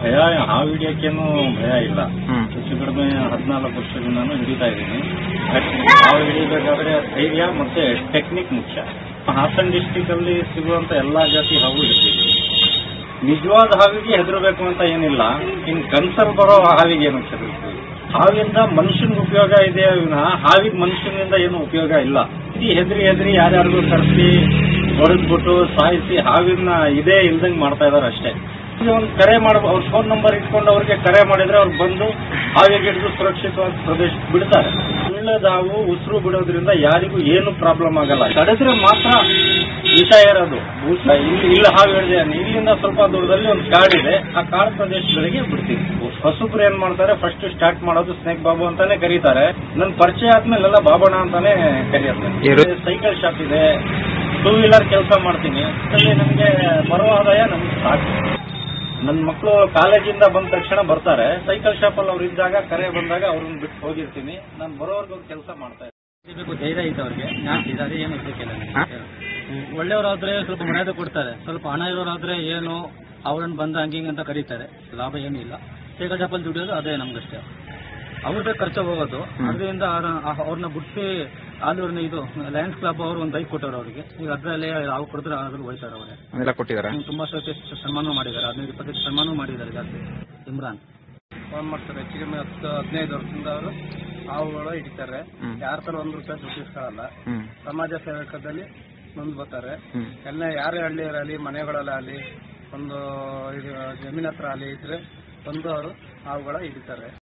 ಭಯ ಹಾವು ಹಿಡಿಯೋಕ್ಕೇನು ಭಯ ಇಲ್ಲ ಹ್ಮ್ ಹೆಚ್ಚು ಕಡಿಮೆ ಹದಿನಾಲ್ಕು ವರ್ಷದಿಂದಾನು ಹಿಡಿತಾ ಇದ್ದೀನಿ ಹಾವು ಹಿಡಿಬೇಕಾದ್ರೆ ಧೈರ್ಯ ಮತ್ತೆ ಟೆಕ್ನಿಕ್ ಮುಖ್ಯ ಹಾಸನ್ ಡಿಸ್ಟಿಕ್ ಅಲ್ಲಿ ಸಿಗುವಂತ ಎಲ್ಲಾ ಜಾತಿ ಹಾವು ಹಿಡಿತೀವಿ ನಿಜವಾದ ಹಾವಿಗೆ ಹೆದರಬೇಕು ಅಂತ ಏನಿಲ್ಲ ಇನ್ ಕನ್ಸಲ್ ಬರೋ ಹಾವಿಗೆ ಏನು ಹೆದರ್ತೀವಿ ಹಾವಿಂದ ಮನುಷ್ಯನಿಗೆ ಉಪಯೋಗ ಇದೆ ವಿನಃ ಹಾವಿಗೆ ಮನುಷ್ಯನಿಂದ ಏನು ಉಪಯೋಗ ಇಲ್ಲ ಈ ಹೆದರಿ ಹೆದರಿ ಯಾರ್ಯಾರಿಗೂ ಕರೆಸಿ ಹೊಡೆದ್ಬಿಟ್ಟು ಸಾಯಿಸಿ ಹಾವಿನ ಇದೇ ಇಲ್ದಂಗ್ ಮಾಡ್ತಾ ಇದಾರೆ ಅಷ್ಟೇ ಈಗ ಒಂದು ಕರೆ ಮಾಡ ಅವ್ರ ಫೋನ್ ನಂಬರ್ ಇಟ್ಕೊಂಡು ಅವ್ರಿಗೆ ಕರೆ ಮಾಡಿದ್ರೆ ಅವ್ರು ಬಂದು ಹಾವಿಗೆ ಹಿಡಿದು ಸುರಕ್ಷಿತವಾದ ಪ್ರದೇಶಕ್ಕೆ ಬಿಡ್ತಾರೆ ಒಳ್ಳೇದು ಹಾವು ಉಸಿರು ಬಿಡೋದ್ರಿಂದ ಯಾರಿಗೂ ಏನು ಪ್ರಾಬ್ಲಮ್ ಆಗಲ್ಲ ಕಡಿದ್ರೆ ಮಾತ್ರ ವಿಷ ಇರೋದು ಊಟ ಇಲ್ಲಿ ಇಲ್ಲ ಹಾವು ಹಿಡಿದೆ ಇಲ್ಲಿಂದ ಸ್ವಲ್ಪ ದೂರದಲ್ಲಿ ಒಂದು ಕಾಡಿದೆ ಆ ಕಾಡು ಪ್ರದೇಶಗಳಿಗೆ ಬಿಡ್ತೀವಿ ಹೊಸಬ್ರು ಏನ್ ಮಾಡ್ತಾರೆ ಫಸ್ಟ್ ಸ್ಟಾರ್ಟ್ ಮಾಡೋದು ಸ್ನೇಕ್ ಬಾಬು ಅಂತಾನೆ ಕರೀತಾರೆ ನನ್ ಪರಿಚಯ ಆದ್ಮೇಲೆ ಎಲ್ಲ ಬಾಬಣ್ಣ ಅಂತಾನೆ ಕರೆಯುತ್ತೆ ಇರು- ಸೈಕಲ್ ಶಾಪ್ ಇದೆ ಟೂ ವೀಲರ್ ಕೆಲಸ ಮಾಡ್ತೀನಿ ಅದ್ರಲ್ಲಿ ನಮ್ಗೆ ಬರುವ ಆದಾಯ ನಮ್ಗೆ ಸಾಕು ನನ್ನ ಮಕ್ಕಳು ಕಾಲೇಜಿಂದ ಬಂದ ತಕ್ಷಣ ಬರ್ತಾರೆ ಸೈಕಲ್ ಶಾಪ್ ಅಲ್ಲಿ ಅವ್ರು ಇದ್ದಾಗ ಕರೆ ಬಂದಾಗ ಅವ್ರನ್ನ ಬಿಟ್ಟು ಹೋಗಿರ್ತೀನಿ ನಾನು ಬರೋವರೆಗೂ ಕೆಲಸ ಮಾಡ್ತಾ ಇರ್ತೀನಿ ಬೇಕು ಧೈರ್ಯ ಐತೆ ಅವ್ರಿಗೆ ಯಾಕೆ ಇದಾರೆ ಏನು ಇರ್ಬೇಕಿಲ್ಲ ನನಗೆ. ಹಾ? ಹ್ಮ್. ಒಳ್ಳೆಯವರಾದ್ರೆ ಸ್ವಲ್ಪ ಮರ್ಯಾದೆ ಕೊಡ್ತಾರೆ ಸ್ವಲ್ಪ ಹಣ ಇರೋರಾದ್ರೆ ಏನು ಅವ್ರನ್ನ ಬಂದ ಹಂಗೆ ಹಿಂಗೆ ಅಂತ ಕರೀತಾರೆ ಲಾಭ ಏನೂ ಇಲ್ಲ ಸೈಕಲ್ ಶಾಪಲ್ಲಿ ದುಡಿಯೋದು ಅದೇ ನಮ್ಗಷ್ಟೇ ಅವ್ರದ್ದೇ ಖರ್ಚು ಹೋಗೋದು ಅದರಿಂದ ಅವ್ರನ್ನ ಬಿಟ್ಟು ಆಲೂರಿನ ಇದು ಲಯನ್ಸ್ ಕ್ಲಬ್ ಅವರು ಒಂದು ಬೈಕ್ ಕೊಟ್ಟವ್ರು ಅವರಿಗೆ ಈಗ ಅದರಲ್ಲೇ ಅವ್ರು ಕೊಡಿದ್ರೆ ಅದ್ರಲ್ಲಿ ಹೋಯ್ತಾರೆ ಅವರೇ ಅದೆಲ್ಲ ಕೊಟ್ಟಿದಾರ ಹ್ಮ್, ತುಂಬಾ ಸರ್ತಿ ಸನ್ಮಾನ ಮಾಡಿದ್ದಾರೆ ಹದಿನೈದು ಇಪ್ಪತ್ತೈದು ಸನ್ಮಾನ ಮಾಡಿದ್ದಾರೆ ಜಾಸ್ತಿ ಇಮ್ರಾನ್ ಫೋನ್ ಮಾಡ್ತಾರೆ ಹೆಚ್ಚು ಕಮ್ಮಿ ಹತ್ತು ಹದಿನೈದು ವರ್ಷದಿಂದ ಅವರು ಹಾವುಗಳು ಹಿಡಿತಾರೆ ಹ್ಮ್. ಯಾರ ತರ ಒಂದು ರೂಪಾಯಿ ದುಡ್ಡು ಇಸ್ಕೊಳ್ಳಲ್ಲ ಹ್ಮ್ ಸಮಾಜ ಸೇವಕದಲ್ಲಿ ಮುಂದೆ ಬರ್ತಾರೆ ಹ್ಮ್ ಎಲ್ಲ ಯಾರೇ ಹಳ್ಳಿಯರಲ್ಲಿ ಮನೆಗಳಲ್ಲಾಗಲಿ ಒಂದು ಇದು ಜಮೀನ್ ಹತ್ರ ಆಗಲಿ ಇದ್ರೆ ಬಂದು ಅವರು ಹಾವುಗಳ ಹಿಡಿತಾರೆ